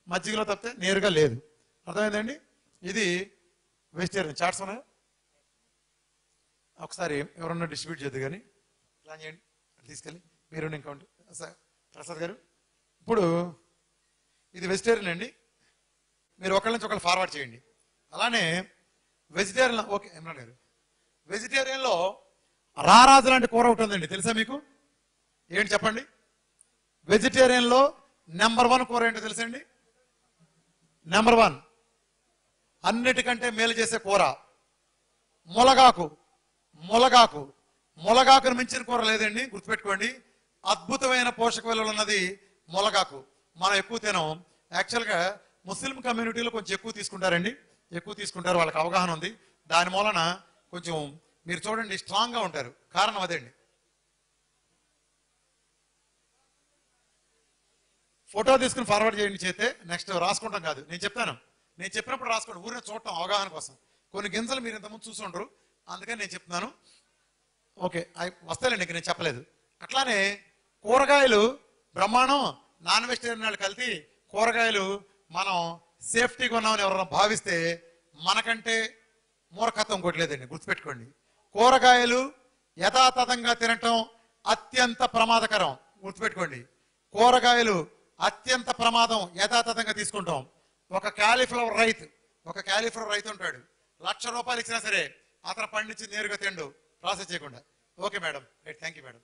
మజ్జిగలో తప్పితే నేరుగా లేదు అర్థమైందండి ఇది వెజిటేరియన్ చాట్స్ ఉన్నాయా ఒకసారి ఎవరన్నా డిస్ట్రిబ్యూట్ చేద్దు కానీ ప్లాన్ చేయండి తీసుకెళ్ళి మీరు ఇంకా ఉంటే సార్ ప్రసాద్ గారు ఇప్పుడు ఇది వెజిటేరియన్ అండి మీరు ఒకళ్ళ నుంచి ఒకళ్ళు ఫార్వర్డ్ చేయండి అలానే వెజిటేరియన్ ఓకే ఇమ్రాన్ గారు వెజిటేరియన్లో రారాజు లాంటి కూర ఒకటి ఉందండి తెలుసా మీకు ఏంటి చెప్పండి వెజిటేరియన్లో నెంబర్ వన్ కూర ఏంటో తెలుసండి నెంబర్ వన్ అన్నిటికంటే మేలు చేసే కూర ములగాకు ములగాకు ములగాకును మించిన కూర లేదండి గుర్తుపెట్టుకోండి అద్భుతమైన పోషక విలువలు ఉన్నది ములగాకు మనం ఎక్కువ తినం యాక్చువల్గా ముస్లిం కమ్యూనిటీలో కొంచెం ఎక్కువ తీసుకుంటారండి ఎక్కువ తీసుకుంటారు వాళ్ళకి అవగాహన ఉంది దాని మూలన కొంచెం మీరు చూడండి స్ట్రాంగ్గా ఉంటారు కారణం అదండి ఫోటో తీసుకుని ఫార్వర్డ్ చేయండి చేస్తే నెక్స్ట్ రాసుకుంటాం కాదు నేను చెప్తాను నేను చెప్పినప్పుడు రాసుకోండి ఊరిని చూడటం అవగాహన కోసం కొన్ని గింజలు మీరు ఇంతకుముందు చూసి ఉండరు అందుకని నేను చెప్తున్నాను ఓకే అవి వస్తాయండి ఇంక నేను చెప్పలేదు అట్లానే కూరగాయలు బ్రహ్మాండం నాన్ వెజిటేరియన్ వాళ్ళు కలిపి కూరగాయలు మనం సేఫ్టీగా ఉన్నామని ఎవరైనా భావిస్తే మనకంటే మూర్ఖత్వం కొట్టలేదండి గుర్తుపెట్టుకోండి కూరగాయలు యథాతథంగా తినటం అత్యంత ప్రమాదకరం గుర్తుపెట్టుకోండి కూరగాయలు అత్యంత ప్రమాదం యథాతథంగా తీసుకుంటాం ఒక క్యాలీఫ్లవర్ రైతు ఒక క్యాలీఫ్లవర్ రైతు ఉంటాడు లక్ష రూపాయలు ఇచ్చినా సరే అతను పండించి నేరుగా తిండు ప్రాసెస్ చేయకుండా okay madam right thank you madam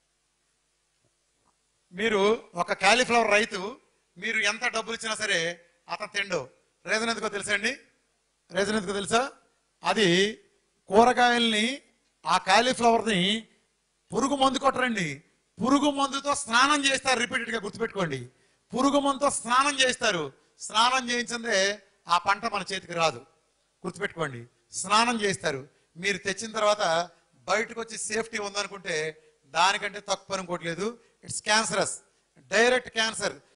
మీరు ఒక క్యాలీఫ్లవర్ రైతు మీరు ఎంత డబ్బులు ఇచ్చినా సరే అతను తిండు రీజన్ ఎందుకో తెలుసా అండి రీజన్ ఎందుకో తెలుసా అది కూరగాయల్ని ఆ క్యాలీఫ్లవర్ని పురుగు మందు కొట్టరండి పురుగు మందుతో స్నానం చేస్తారు రిపీటెడ్ గా గుర్తుపెట్టుకోండి పురుగు మందుతో స్నానం చేస్తారు స్నానం చేయించిందే ఆ పంట మన చేతికి రాదు గుర్తుపెట్టుకోండి స్నానం చేస్తారు మీరు తెచ్చిన తర్వాత బయటకు వచ్చి సేఫ్టీ ఉందనుకుంటే దానికంటే తక్కువ అనుకోవట్లేదు ఇట్స్ క్యాన్సరస్ డైరెక్ట్ క్యాన్సర్